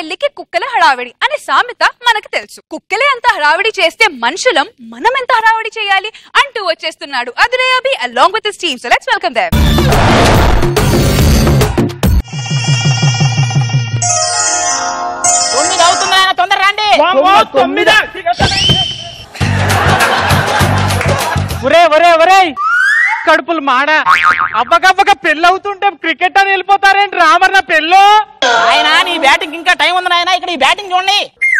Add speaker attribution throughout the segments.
Speaker 1: పెళ్లికి కుక్కల హడావిడి అనే సామెత మనకు తెలుసు కుక్కలే అంత హడావిడి చేస్తే మనుషులం మనం ఎంత హడావిడి చేయాలి అంటూ వచ్చేస్తున్నాడు అదిరే Abhi along with team so let's welcome them
Speaker 2: తొమ్మిది అవుతుంది నాయన తొందర రండి
Speaker 3: తొమ్మిదా ఒరే ఒరే ఒరే కడుపులు మాడ అబ్బకబ్బక పెళ్ళి అవుతుంటే క్రికెట్ అని వెళ్ళిపోతారేంటి రామన్న పెళ్ళు
Speaker 2: ఆయన నీ బ్యాటింగ్ ఇంకా టైం ఉంది నాయన ఇక్కడ ఈ బ్యాటింగ్ చూడండి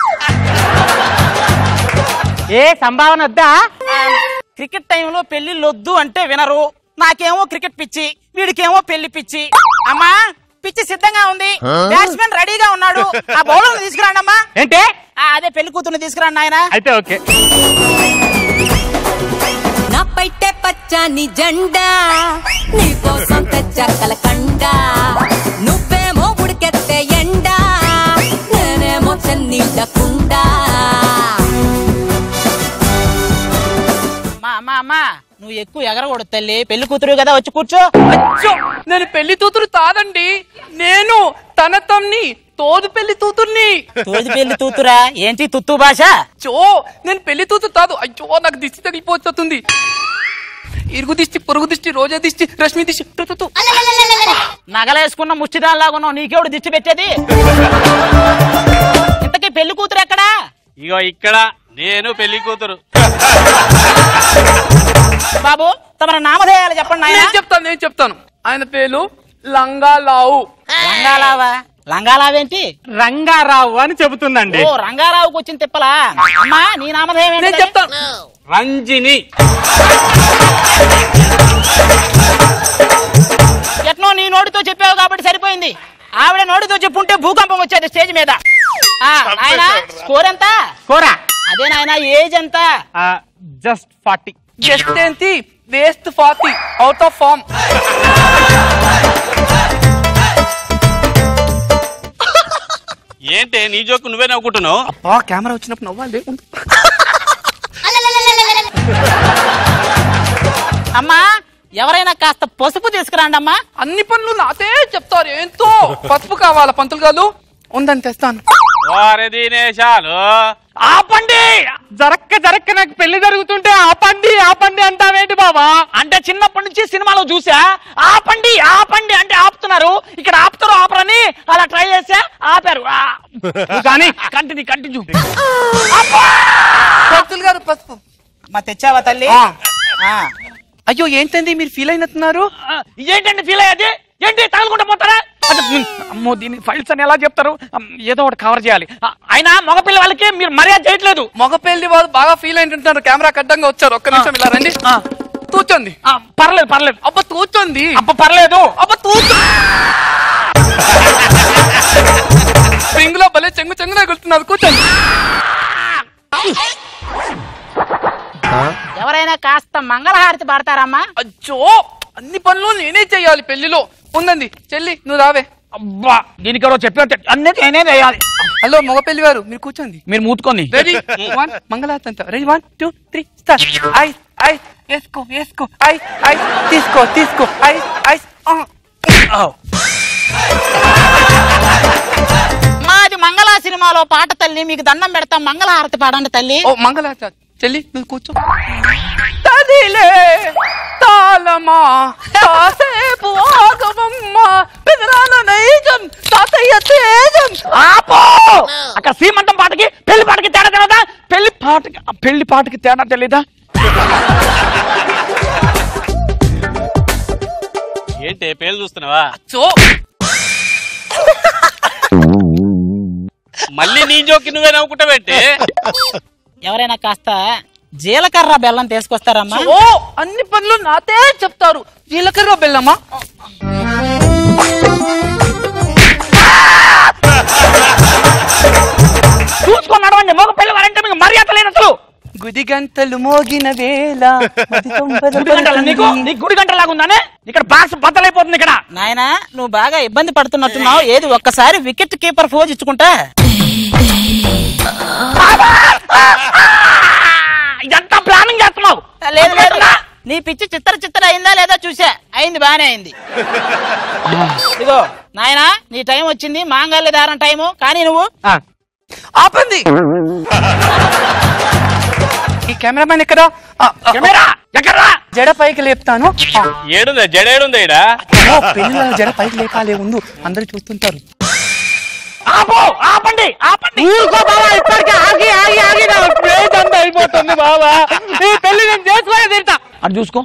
Speaker 3: ఏ సంభావన వద్దా
Speaker 2: క్రికెట్ టైంలో పెళ్లిళ్ళు వద్దు అంటే వినరు నాకేమో క్రికెట్ పిచ్చి వీడికేమో పెళ్లి పిచ్చి అమ్మా పిచ్చి సిద్ధంగా ఉంది బ్యాట్స్మెన్ రెడీగా ఉన్నాడు ఆ బౌలర్ తీసుకురండి అమ్మా
Speaker 3: ఏంటే
Speaker 2: ఆ, అదే పెళ్లి కూతుర్ని తీసుకురండి నాయన
Speaker 3: అయితే ఓకే
Speaker 4: నా పైటే పచ్చని జెండా నీకోసం తెచ్చా కలకండ నువ్వేమో ఉడికెత్తే ఎండ నేనేమో చెన్నీళ్ళ కుండా
Speaker 2: అమ్మా అమ్మా అమ్మా నువ్వు ఎక్కువ ఎగరకూడదు తల్లి పెళ్లి కూతురు కదా వచ్చి కూర్చో
Speaker 5: అచ్చో నేను పెళ్లి కూతురు కాదండి నేను తన తమ్ని తోదు పెళ్లి కూతుర్ని
Speaker 2: తోది పెళ్లి తూతురా ఏంటి తుత్తు భాష
Speaker 5: చో నేను పెళ్లి కూతురు కాదు అయ్యో నాకు దిష్టి తగిలిపోతుంది ఇరుగు దిష్టి పొరుగు దిష్టి రోజా దిష్టి రశ్మి దిష్టి టు, టు, టు.
Speaker 2: నగలేసుకున్న ముష్టిదానిలాగా ఉన్నావు నీకెవడు దిష్టి పెట్టేది ఇంతకీ పెళ్లి కూతురు ఎక్కడా
Speaker 6: ఇగో ఇక్కడ నేను పెళ్లి కూతురు
Speaker 2: బాబు తమర నామధేయాలు చెప్పండి
Speaker 5: నేను
Speaker 2: నాయన
Speaker 5: చెప్తాను నేను చెప్తాను ఆయన పేరు లంగాలావు
Speaker 2: లంగాలావా లంగాలావేంటి
Speaker 3: రంగారావు అని చెబుతుందండి
Speaker 2: ఓ రంగారావుకి వచ్చిన తిప్పలా అమ్మా నీ నామధేయం
Speaker 5: నేను
Speaker 2: ఏంటి
Speaker 5: చెప్తాను
Speaker 6: రంజిని
Speaker 2: ఎట్నో నీ నోటితో చెప్పావు కాబట్టి సరిపోయింది ఆవిడ నోటితో చెప్పుంటే భూకంపం వచ్చేది స్టేజ్ మీద ఆ, నాయన స్కోర్ ఎంత
Speaker 3: కోరా
Speaker 2: అదే నాయన ఏజ్ ఎంత
Speaker 3: జస్ట్ ఫార్టీ
Speaker 5: జస్ట్ ఏంటి waste forty out of form
Speaker 6: ఏంటి నీ జోకు నువ్వే నవ్వుకుంటున్నావు
Speaker 5: అబ్బా కెమెరా వచ్చినప్పుడు నవ్వాలి
Speaker 2: అమ్మా ఎవరైనా కాస్త పసుపు తీసుకురండి అమ్మా
Speaker 5: అన్ని పనులు నాతే చెప్తారు ఏంతో పసుపు కావాలా పంతులు గారు ఉందని తెస్తాను
Speaker 6: వారి దినేశాలు
Speaker 3: ఆపండి జరక్క జరక్క నాకు పెళ్లి జరుగుతుంటే ఆపండి ఆపండి అంటావేంటి బాబా
Speaker 2: అంటే చిన్నప్పటి నుంచి సినిమాలో చూసా ఆపండి ఆపండి అంటే ఆపుతున్నారు ఇక్కడ ఆపుతారు ఆపరని అలా ట్రై చేసా ఆపారు ఆ.
Speaker 3: కానీ
Speaker 2: కంటిన్యూ కంటిన్యూ
Speaker 5: పంతులు గారు పసుపు
Speaker 2: మా తెచ్చావా తల్లి
Speaker 5: ఆ.
Speaker 2: ఆ.
Speaker 5: అయ్యో ఏంటండి మీరు ఫీల్ అయినట్టున్నారు
Speaker 2: ఆ, ఏంటండి ఫీల్ అయ్యేది ఏంటి తగులుకుంటా పోతారా అంటే, ఉమ్, అమ్మో దీని ఫైల్స్ అని ఎలా చెప్తారు అమ్, ఏదో ఒకటి కవర్ చేయాలి ఆ, అయినా మగపిల్ల వాళ్ళకి మీరు మర్యాద చేయట్లేదు
Speaker 5: మగ పెళ్లి వాళ్ళు బాగా ఫీల్ అయినట్టున్నారు కెమెరా అడ్డంగా వచ్చారు ఒక్క నిమిషం ఇలా రండి
Speaker 2: ఆ.
Speaker 5: కూర్చోండి
Speaker 2: ఆ, పర్లేదు పర్లేదు
Speaker 5: అబ్బా కూర్చోండి
Speaker 2: అప్ప పర్లేదు
Speaker 5: అబ్బా కూర్చో స్ప్రింగ్ లో భలే చెంగు చెంగు తగులుతున్నారు కూర్చోండి
Speaker 2: ఎవరైనా కాస్త మంగళహారతి పాడతారమ్మా
Speaker 5: అచ్చో అన్ని పనులు నేనే చెయ్యాలి పెళ్లిలో ఉందండి చెల్లి నువ్వు రావే
Speaker 2: అబ్బా దీనికి ఎవరో చెప్పినట్టు అన్ని నేనే వేయాలి
Speaker 5: హలో మగ పెళ్లి వారు మీరు కూర్చోండి
Speaker 2: మీరు మూతుకొని
Speaker 5: రెడీ వన్ మంగళారతి అంట ready one two three start ice ice వేసుకో వేసుకో ఐస్ ఐస్ తీసుకో తీసుకో ఐస్ ఐస్
Speaker 2: మాది మంగళ సినిమాలో పాట తల్లి మీకు దండం పెడతాం మంగళహారతి పాడండి తల్లి
Speaker 5: ఓ మంగళారతి చెల్లి నువ్వు కూర్చో తదిలే తాళమా కాసేపు ఆగవమ్మ పెదనాన్న నైజం తాతయ్య తేజం
Speaker 2: ఆపో అక్కడ సీమంతం పాటకి పెళ్లి పాటకి తేడా తెలియదా పెళ్లి పాటకి ఆ పెళ్లి పాటకి తేడా తెలీదా
Speaker 6: ఏంటి పేరు చూస్తున్నావా
Speaker 5: చో
Speaker 6: మళ్ళీ నీ జోకి నువ్వే నవ్వుకుంటావేంటి
Speaker 2: ఎవరైనా కాస్త జీలకర్ర బెల్లం తీసుకొస్తారమ్మా
Speaker 5: ఓ అన్ని పనులు నాతే చెప్తారు జీలకర్ర బెల్లమా
Speaker 2: చూసుకొని నడవండి మగ పెళ్లి వారంటే మీకు మర్యాద లేదు అసలు
Speaker 5: గుడి గంటలు మోగిన వేళ మది తొంభద
Speaker 2: గుడి గంటలు నీకు నీకు గుడి గంటలు లాగా ఉందానే ఇక్కడ బాక్స్ బద్దలైపోతుంది ఇక్కడ నాయన నువ్వు బాగా ఇబ్బంది పడుతున్నట్టున్నావు ఏది ఒక్కసారి వికెట్ కీపర్ ఫోజ్ ఇచ్చుకుంటా ఇదంతా ప్లానింగ్ చేస్తున్నావు లేదు లేదు నీ పిచ్చి చిత్తర చిత్తర అయిందా లేదా చూసా అయింది బానే అయింది ఇదిగో నాయనా నీ టైం వచ్చింది మాంగళ్య దారం టైము కానీ నువ్వు
Speaker 3: ఆ,
Speaker 5: ఆపండి ఈ కెమెరామెన్ ఎక్కడ ఆ, ఆ,
Speaker 2: కెమెరా ఎక్కడ్రా
Speaker 5: జడ పైకి లేపుతాను ఆ,
Speaker 6: ఏడుందా జడేడుందా ఈడ
Speaker 5: ఓ, పెళ్ళిళ్ళ జడ పైకి లేపాలే ముందు అందరూ చూస్తుంటారు
Speaker 2: ఆపు ఆపండి ఆపండి
Speaker 3: ఊరుకో బావా ఇప్పటికే ఆగి ఆగి ఆగి నా ప్లేట్ అంతా అయిపోతుంది బావా ఈ పెళ్లి నేను చేసుకోలే తింటా
Speaker 5: అటు చూసుకో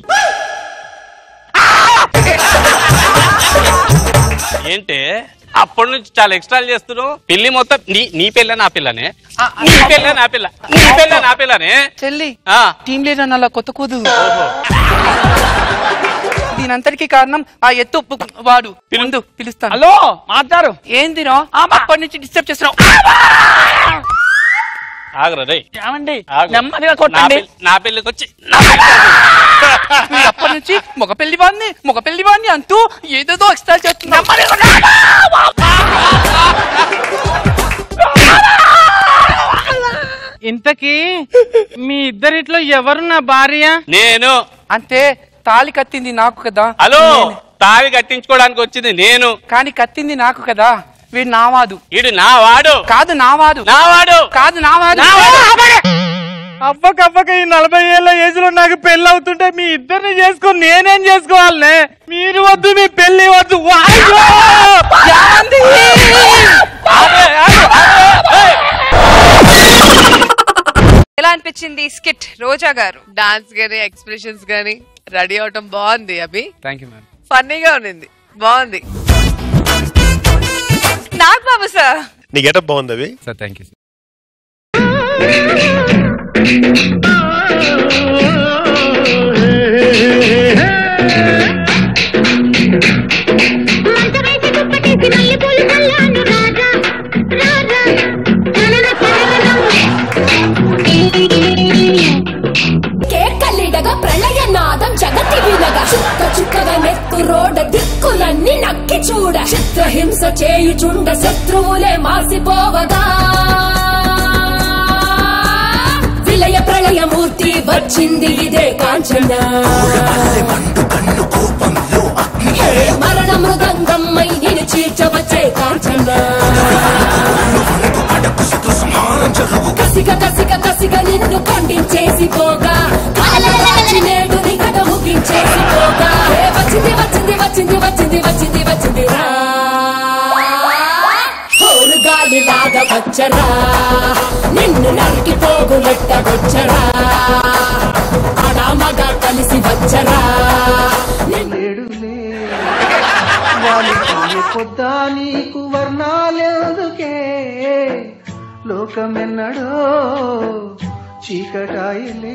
Speaker 6: ఏంటి అప్పటి నుంచి చాలా ఎక్స్ట్రాలు చేస్తున్నావు పెళ్లి మొత్తం నీ నీ పెళ్ళ నా పిల్లనే నీ పెళ్ళ నా పిల్ల నీ పెళ్ళ నా పిల్లనే
Speaker 5: చెల్లి
Speaker 6: ఆ.
Speaker 5: టీం లీడర్ అలా కొత్త కూతురు దీనంతటికి కారణం ఆ ఎత్తు పు- వాడు ముందు పిలుస్తాను
Speaker 3: హలో మాట్లాడు
Speaker 5: ఏందిరా అప్పటి నుంచి డిస్టర్బ్ చేస్తున్నావు
Speaker 6: ఆగరా రే
Speaker 2: ఏమండి
Speaker 6: ఆగు.
Speaker 2: నెమ్మదిగా
Speaker 6: నా
Speaker 2: కొట్టండి
Speaker 6: పెళ్లి- నా పెళ్ళికి వచ్చి
Speaker 5: మీరు అప్పటి నుంచి మగ పెళ్లి వాడిని మగ పెళ్లి వాడిని అంటూ ఏదేదో ఎక్స్ట్రా చేస్తున్నా
Speaker 3: ఇంతకీ మీ ఇద్దరిట్లో ఎవరు నా భార్య
Speaker 6: నేను
Speaker 5: అంతే తాళి కత్తింది నాకు కదా
Speaker 6: హలో
Speaker 5: నేనే.
Speaker 6: తావి కట్టించుకోవడానికి వచ్చింది నేను
Speaker 5: కానీ కత్తింది నాకు కదా వీడు నావాదు
Speaker 6: ఈడు నా వాడు
Speaker 5: కాదు నావాదు
Speaker 6: నా వాడు
Speaker 5: కాదు నావాదు
Speaker 6: నా వాడు.
Speaker 3: అవ్వకవ్వక ఈ నలభై ఏళ్ళ ఏజ్ లో నాకు పెళ్లి అవుతుంటే మీ ఇద్దరిని చేసుకొని నేనేం చేసుకోవాలనే మీరు వద్దు మీ పెళ్లి వద్దు వాయ్యో!
Speaker 5: యాంది!
Speaker 6: ఆగే, ఆగే, ఆగే. ఏయ్.
Speaker 1: ఎలా అనిపించింది స్కిట్ రోజా గారు
Speaker 7: డాన్స్ గానీ ఎక్స్ప్రెషన్స్ గానీ రెడీ అవటం బాగుంది అభి
Speaker 5: థ్యాంక్ యూ మ్యామ్
Speaker 7: ఫన్నీగా ఉన్నింది బాగుంది
Speaker 1: నాగ్ బాబు సార్
Speaker 8: నీ గెటప్ బాగుంది అవి
Speaker 5: సార్ థ్యాంక్ యూ
Speaker 9: మంచవేసి దుప్పటేసి మల్లెపూలు చల్లాను రాజా రాజా చలన
Speaker 4: కేకలిడగా ప్రళయనాదం జగతి వినగా చుక్క చుక్కగా నెత్తు రోడ దిక్కులన్నీ నక్కి చూడ చిత్రహింస చేయుచుండ శత్రువులే మాసిపోవగా విలయ ప్రళయమూర్తి వచ్చింది ఇదే కాంచన హే మరణ మృదంగమ్మై నేను చీల్చవచ్చే కాంచన కసిక కసిక కసిక నిన్ను కొండించేసి పోగా కాలరాచి నేడు నికట ముగించేసి పోగా ఏ వచ్చింది వచ్చింది వచ్చింది వచ్చింది వచ్చింది వచ్చింది రా హోరు గాలి లాగా వచ్చరా నిన్ను నరికి పోగులెట్ట వచ్చరా ఆడామగా కలిసి వచ్చరా నిన్ను
Speaker 10: లేడులే వాలిపోయే పొద్దా నీకు వర్ణాలెందుకే లోకమెన్నడో చీకటాయిలే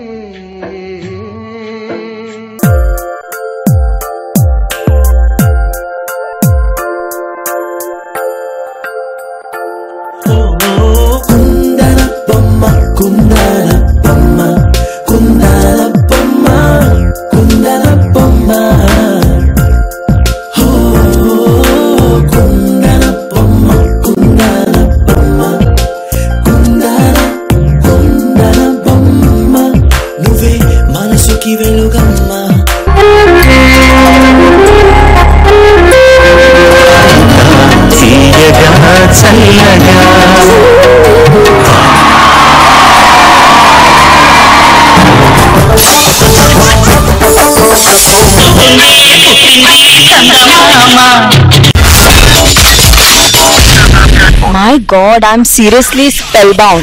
Speaker 11: కుందన బొమ్మ కుందన బొమ్మ కుందన బొమ్మ కుందన బొమ్మ హో కుందన బొమ్మ కుందన బొమ్మ కుందన కుందన బొమ్మ నువ్వే మనసుకి వెలుగమ్మ తీయగా చల్లగా
Speaker 12: My god, I'm seriously spellbound.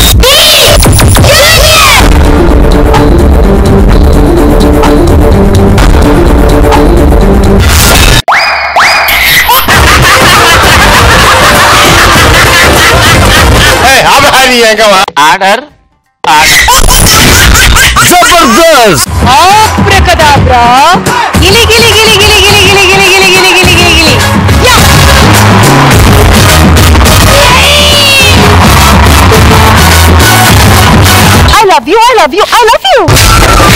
Speaker 6: Order
Speaker 12: Abracadabra! Gili gili gili gili gili gili gili gili gili gili gili gili. Yeah! I love you, I love you, I love you!